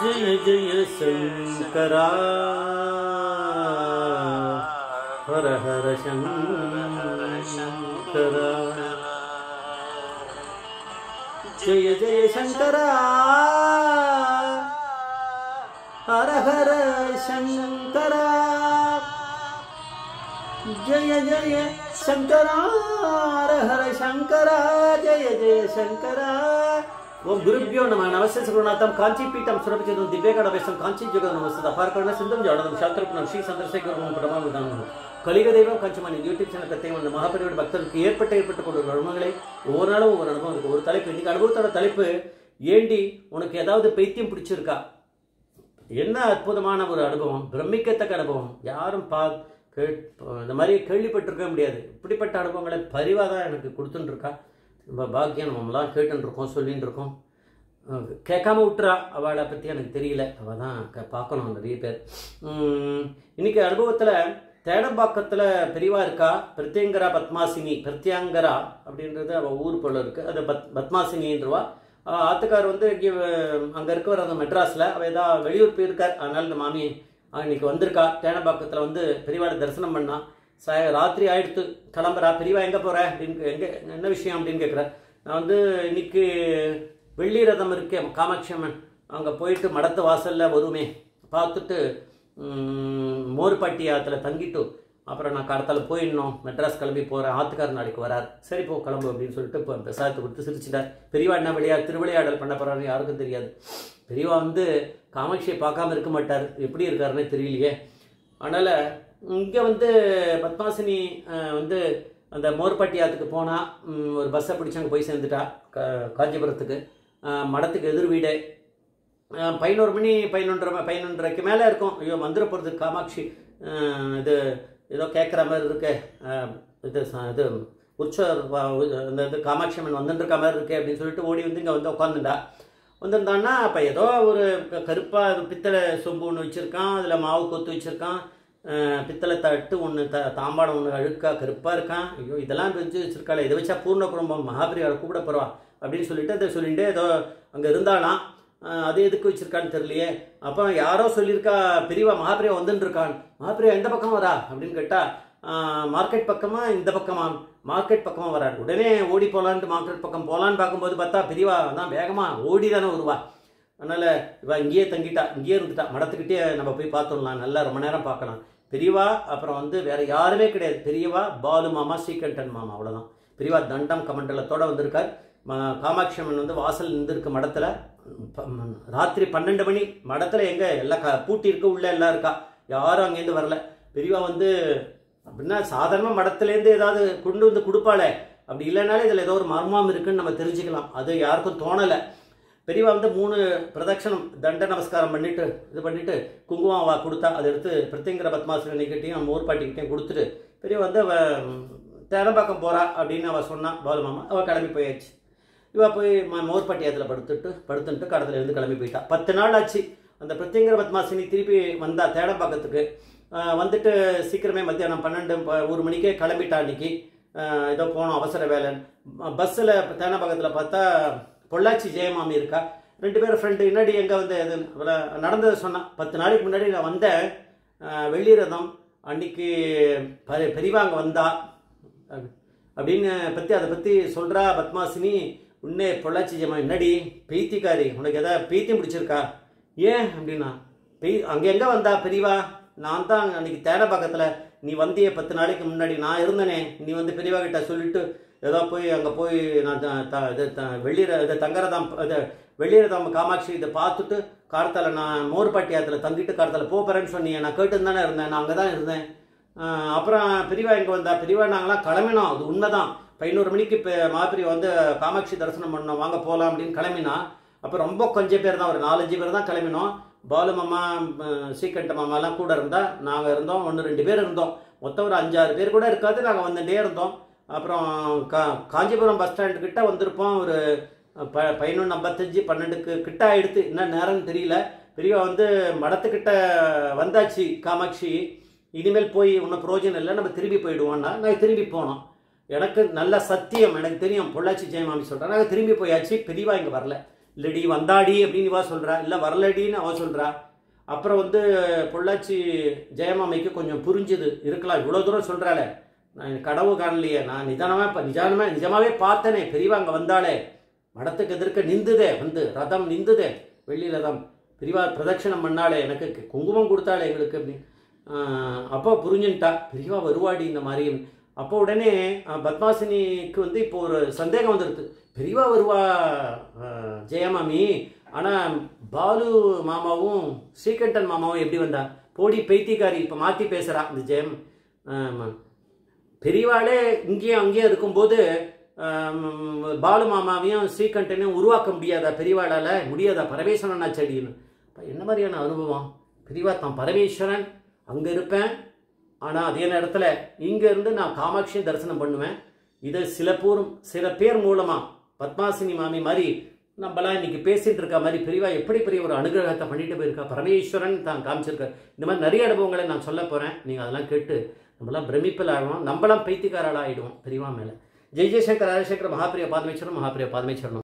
ஜெய ஜெய சங்கரா ஹர ஹர சங்கரா ஜெய ஜெய சங்கரா ஹர ஹர சங்கரா ஜெய ஜெய சங்கரா ஹர ஹர சங்கரா ஜெய ஜெய சங்கரா ஓம் குருபியோ நம நவச சுகுணாத்தம் காஞ்சி பீட்டம் சுரபிச்சதும் திவ்யகடவேசம் காஞ்சி ஜெகத நமஸ்து அபார்க்கரண சிந்தம் ஜாடதம் சாத்திரப்பணம் ஸ்ரீ சந்திரசேகரம் பிரமாவிதானம் கலிக தெய்வம் கஞ்சமணி யூடியூப் சேனல் கத்தையும் அந்த மகாபரியோட பக்தருக்கு ஏற்பட்ட ஏற்பட்டு கொண்ட அனுபவங்களை ஒவ்வொரு நாளும் ஒவ்வொரு அனுபவம் இருக்கு ஒரு தலைப்பு இன்னைக்கு அனுபவத்தோட தலைப்பு ஏண்டி உனக்கு ஏதாவது பைத்தியம் பிடிச்சிருக்கா என்ன அற்புதமான ஒரு அனுபவம் பிரமிக்கத்தக்க அனுபவம் யாரும் பா கேள் இந்த மாதிரி கேள்விப்பட்டிருக்க முடியாது இப்படிப்பட்ட அனுபவங்களை பரிவாக தான் எனக்கு கொடுத்துட்டு இருக்கா ரொம்ப பாக்கியம் நம்மலாம் கேட்டுன்னு இருக்கோம் சொல்லின்னு இருக்கோம் அஹ் கேட்காம விட்டுறா அவளை பற்றி எனக்கு தெரியல அவள் தான் க பார்க்கணும் நிறைய பேர் உம், இன்னைக்கு அனுபவத்தில் தேடம்பாக்கத்தில் பெரியவா இருக்கா பிரத்யங்கரா பத்மாசினி பிரத்யங்கரா அப்படின்றது அவள் ஊர் போல இருக்குது அது பத் பத்மாசினின்றவா அவள் ஆத்துக்கார் வந்து இங்கே அங்கே இருக்கவர் அந்த மெட்ராஸில் அவள் ஏதோ வெளியூர் போயிருக்கார் அதனால இந்த மாமி அவ இன்னைக்கு வந்திருக்கா தேனம்பாக்கத்தில் வந்து பெரியவாளை தரிசனம் பண்ணா ச ராத்திரி ஆயிடுத்து கிளம்புறா பெரியவா எங்கே போகிற அப்படின்னு எங்கே என்ன விஷயம் அப்படின்னு கேட்குறேன் நான் வந்து இன்னைக்கு வெள்ளி ரதம் இருக்கே காமாட்சி அம்மன் அங்கே போயிட்டு மடத்து வாசலில் வருமே பார்த்துட்டு ம், மோர்பட்டி ஆற்றுல தங்கிட்டு அப்புறம் நான் கடத்தால போயிடணும் மெட்ராஸ் கிளம்பி போகிறேன் ஆத்துக்கார் நாளைக்கு வரார் சரி போ கிளம்பு அப்படின்னு சொல்லிட்டு இப்போ பிரசாதத்தை கொடுத்து சிரிச்சிட்டார் பெரியவா என்ன விளையா திருவிளையாடல் பண்ண போகிறாரு யாருக்கும் தெரியாது பெரியவா வந்து காமாட்சியை பார்க்காம இருக்க மாட்டார் எப்படி இருக்காருன்னே தெரியலையே அதனால் இங்கே வந்து பத்மாசினி அஹ், வந்து அந்த மோர்பட்டி ஆற்றுக்கு போனால் ஒரு பஸ்ஸை பிடிச்சி அங்கே போய் சேர்ந்துட்டா க காஞ்சிபுரத்துக்கு அஹ், மடத்துக்கு எதிர் வீடு அஹ், பதினோரு மணி பதினொன்றரை பதினொன்றரைக்கு மேலே இருக்கும் ஐயோ வந்துட போகிறது காமாட்சி அஹ், இது ஏதோ கேட்குற மாதிரி இருக்கு அஹ், இது ச- இது உற்சவர் வ- உ- இந்த இது காமாட்சி அம்மன் வந்துட்டு இருக்க மாதிரி இருக்கு அப்படின்னு சொல்லிட்டு ஓடி வந்து இங்கே வந்து உட்காந்துட்டா வந்திருந்தான்னா அப்போ ஏதோ ஒரு க- கருப்பா இது பித்தளை சொம்பு ஒன்று வச்சுருக்கான் அதில் மாவு கொத்து வச்சுருக்கான் பித்தளை தட்டு ஒன்று த தாம்பாடம் ஒன்று அழுக்கா கருப்பாக இருக்கான் ஐயோ இதெல்லாம் வச்சு வச்சிருக்காளே இதை வச்சா பூர்ண குடும்பம் மகாபிரியாவை கூப்பிட போகிறவா அப்படின்னு சொல்லிட்டு அதை சொல்லிட்டு ஏதோ அங்கே இருந்தாலாம் அஹ், அது எதுக்கு வச்சிருக்கான்னு தெரியலையே அப்போ யாரோ சொல்லியிருக்கா பெரியவா மகாபிரியா வந்துன்னு இருக்கான் மகாபிரியா எந்த பக்கம் வரா அப்படின்னு கேட்டால் மார்க்கெட் பக்கமா இந்த பக்கமா மார்க்கெட் பக்கமா வராரு உடனே ஓடி போகலான்ட்டு மார்க்கெட் பக்கம் போகலான்னு பார்க்கும்போது பார்த்தா பெரியவா தான் வேகமா ஓடி தானே வருவா அதனால இவ இங்கேயே தங்கிட்டா இங்கேயே இருந்துட்டா மடத்துக்கிட்டே நம்ம போய் பார்த்துடலாம் நல்லா ரொம்ப நேரம் பார்க்கலாம் பெரியவா அப்புறம் வந்து வேற யாருமே கிடையாது பெரியவா பாலு மாமா ஸ்ரீகண்டன் மாமா அவ்வளவுதான் பெரியவா தண்டம் கமண்டலத்தோட வந்திருக்கார் ம- காமாட்சி அம்மன் வந்து வாசல் நின்றுருக்கு மடத்துல ப- ம- ராத்திரி பன்னெண்டு மணி மடத்துல எங்க எல்லாம் க- பூட்டி இருக்கு உள்ள எல்லாம் இருக்கா யாரும் அங்கேருந்து வரல பெரியவா வந்து அப்படின்னா சாதாரண மடத்துலேருந்து ஏதாவது கொண்டு வந்து கொடுப்பாளே அப்படி இல்லைனாலே இதில் ஏதோ ஒரு மர்மம் இருக்குன்னு நம்ம தெரிஞ்சுக்கலாம் அது யாருக்கும் தோணலை பெரியவா வந்து மூணு பிரதட்சணம் தண்ட நமஸ்காரம் பண்ணிட்டு இது பண்ணிட்டு குங்குமம் அவ கொடுத்தா அதை எடுத்து பிரத்யங்கர பத்மாசனி கிட்டையும் நம்ம ஊர்பாட்டிக்கிட்டையும் கொடுத்துட்டு பெரியவா வந்து அவ ம், தேனம்பாக்கம் போறா அப்படின்னு அவ சொன்னா பாலுமாமா அவ கிளம்பி போயாச்சு இவ போய் ம- மோர்பட்டி அதில் படுத்துட்டு படுத்துட்டு கடத்துல இருந்து கிளம்பி போயிட்டா பத்து நாள் ஆச்சு அந்த பிரத்யங்கர பத்மாசினி திருப்பி வந்தா தேடம்பாக்கத்துக்கு ஆஹ் வந்துட்டு சீக்கிரமே மத்தியானம் பன்னெண்டு ப- ஒரு மணிக்கே கிளம்பிட்டா அன்னைக்கு ஆஹ் ஏதோ போனோம் அவசர வேலை பஸ்ஸில் தேனம்பாக்கத்தில் பார்த்தா பொள்ளாச்சி ஜெயமாமி இருக்கா ரெண்டு பேரும் ஃப்ரெண்டு முன்னாடி எங்கே வந்து இது இவள நடந்ததை சொன்னான் பத்து நாளைக்கு முன்னாடி நான் வந்தேன் ஆஹ் வெள்ளி ரதம் அன்னைக்கு பெ- பெரியவா அங்கே வந்தா அப்~ அப்படின்னு பற்றி அதை பற்றி சொல்கிறா பத்மாசினி உன்னே பொள்ளாச்சி ஜெயமா என்னடி பீத்திக்காரி உனக்கு எதாவது பீத்தியம் பிடிச்சிருக்கா ஏன் அப்படின்னா பெய் அங்கே எங்கே வந்தா பெரியவா நான் தான் அன்னைக்கு தேனப்பாக்கத்தில் நீ வந்தியே பத்து நாளைக்கு முன்னாடி நான் இருந்தனே நீ வந்து பெரியவா கிட்ட சொல்லிட்டு ஏதோ போய் அங்கே போய் நான் த- த- இது த- வெள்ளிர இது தங்கரதாம் இது வெள்ளிரதாம் காமாட்சி இதை பார்த்துட்டு காரத்தால நான் மோர்பாட்டி ஆத்துல தங்கிட்டு காரத்தால போகிறேன்னு சொன்னீங்க நான் கேட்டு தானே இருந்தேன் நான் அங்கே தான் இருந்தேன் ஆஹ் அப்புறம் பெரியவா இங்கே வந்தா பெரியவா நாங்களாம் கிளம்பினோம் அது உண்மைதான் பதினோரு மணிக்கு இப்போ மாப்பிரி வந்து காமாட்சி தரிசனம் பண்ணோம் வாங்க போகலாம் அப்படின்னு கிளம்பினா அப்போ ரொம்ப கொஞ்சம் பேர் தான் ஒரு நாலஞ்சு பேர் தான் கிளம்பினோம் பாலு மாமா ம், ஸ்ரீகண்ட மாமாலாம் கூட இருந்தா நாங்கள் இருந்தோம் ஒன்று ரெண்டு பேர் இருந்தோம் மொத்தம் ஒரு அஞ்சாறு பேர் கூட இருக்காது நாங்கள் வந்துட்டே இருந்தோம் அப்புறம் கா காஞ்சிபுரம் பஸ் ஸ்டாண்டு கிட்ட வந்திருப்போம் ஒரு ப பதினொன்று ஐம்பத்தஞ்சு பன்னெண்டுக்கு கிட்ட ஆயிடுத்து என்ன நேரம்னு தெரியல பெரியவா வந்து மடத்துக்கிட்ட வந்தாச்சு காமாட்சி இனிமேல் போய் ஒன்றும் பிரயோஜனம் இல்லை நம்ம திரும்பி போயிடுவோம்னா நாங்கள் திரும்பி போனோம் எனக்கு நல்ல சத்தியம் எனக்கு தெரியும் பொள்ளாச்சி ஜெயமாமி சொல்கிறேன் நாங்கள் திரும்பி போயாச்சு பெரியவா இங்கே வரல இல்லடி வந்தாடி அப்படின்னு இவா சொல்றா இல்லை வரலடின்னு அவ சொல்றா அப்புறம் வந்து பொள்ளாச்சி ஜெயமாமைக்கு கொஞ்சம் புரிஞ்சுது இருக்கலாம் இவ்வளோ தூரம் சொல்கிறாளே நான் எனக்கு கடவு காணலையே நான் நிதானமாக இப்போ நிஜானமே நிஜமாவே பார்த்தனே பெரியவா அங்கே வந்தாளே மடத்துக்கு எதிர்க்க நிந்துதே வந்து ரதம் நிந்துதே வெள்ளி ரதம் பெரியவா பிரதட்சணம் பண்ணாளே எனக்கு கு- குங்குமம் கொடுத்தாளே எங்களுக்கு அப்படின்னு ஆஹ் அப்போ புரிஞ்சுன்ட்டா பெரியவா வருவாடி இந்த மாதிரி அப்போ உடனே ஆஹ் பத்மாசினிக்கு வந்து இப்போ ஒரு சந்தேகம் வந்துடுது பெரியவா வருவா ஆஹ் ஜெயமாமி ஆனால் பாலு மாமாவும் ஸ்ரீகண்டன் மாமாவும் எப்படி வந்தா போடி பைத்தியக்காரி இப்போ மாற்றி பேசுகிறா இந்த ஜெயம் ஆமா. பெரியவாளே இங்கேயும் அங்கேயும் இருக்கும்போது ஆம், பாலு மாமாவையும் ஸ்ரீகண்டனையும் உருவாக்க முடியாதா பெரியவாளால முடியாதா பரமேஸ்வரன் செடின்னு அப்ப என்ன மாதிரியான அனுபவம் பெரியவா தான் பரமேஸ்வரன் அங்கே இருப்பேன் ஆனால் அதே நேரத்தில் இங்கேருந்து நான் காமாட்சி தரிசனம் பண்ணுவேன் இதை சில பேரும் சில பேர் மூலமாக பத்மாசினி மாமி மாதிரி நம்மளாம் இன்னைக்கு பேசிட்டு இருக்க மாதிரி பெரியவா எப்படி பெரிய ஒரு அனுகிரகத்தை பண்ணிட்டு போயிருக்கா பரமேஸ்வரன் தான் காமிச்சிருக்கார் இந்த மாதிரி நிறைய அனுபவங்களை நான் சொல்ல போகிறேன் நீங்கள் அதெல்லாம் கேட்டு நம்மளாம் பிரமிப்பில் ஆடுவோம் நம்மளாம் பைத்தியக்காரால் ஆகிடுவோம் பெரியவா மேலே ஜெய் ஜெய்சங்கர் ஹரிசங்கர் மகாபிரிய பாதமேஸ்வரம் மகாபிரிய பாதமேஸ்வரன்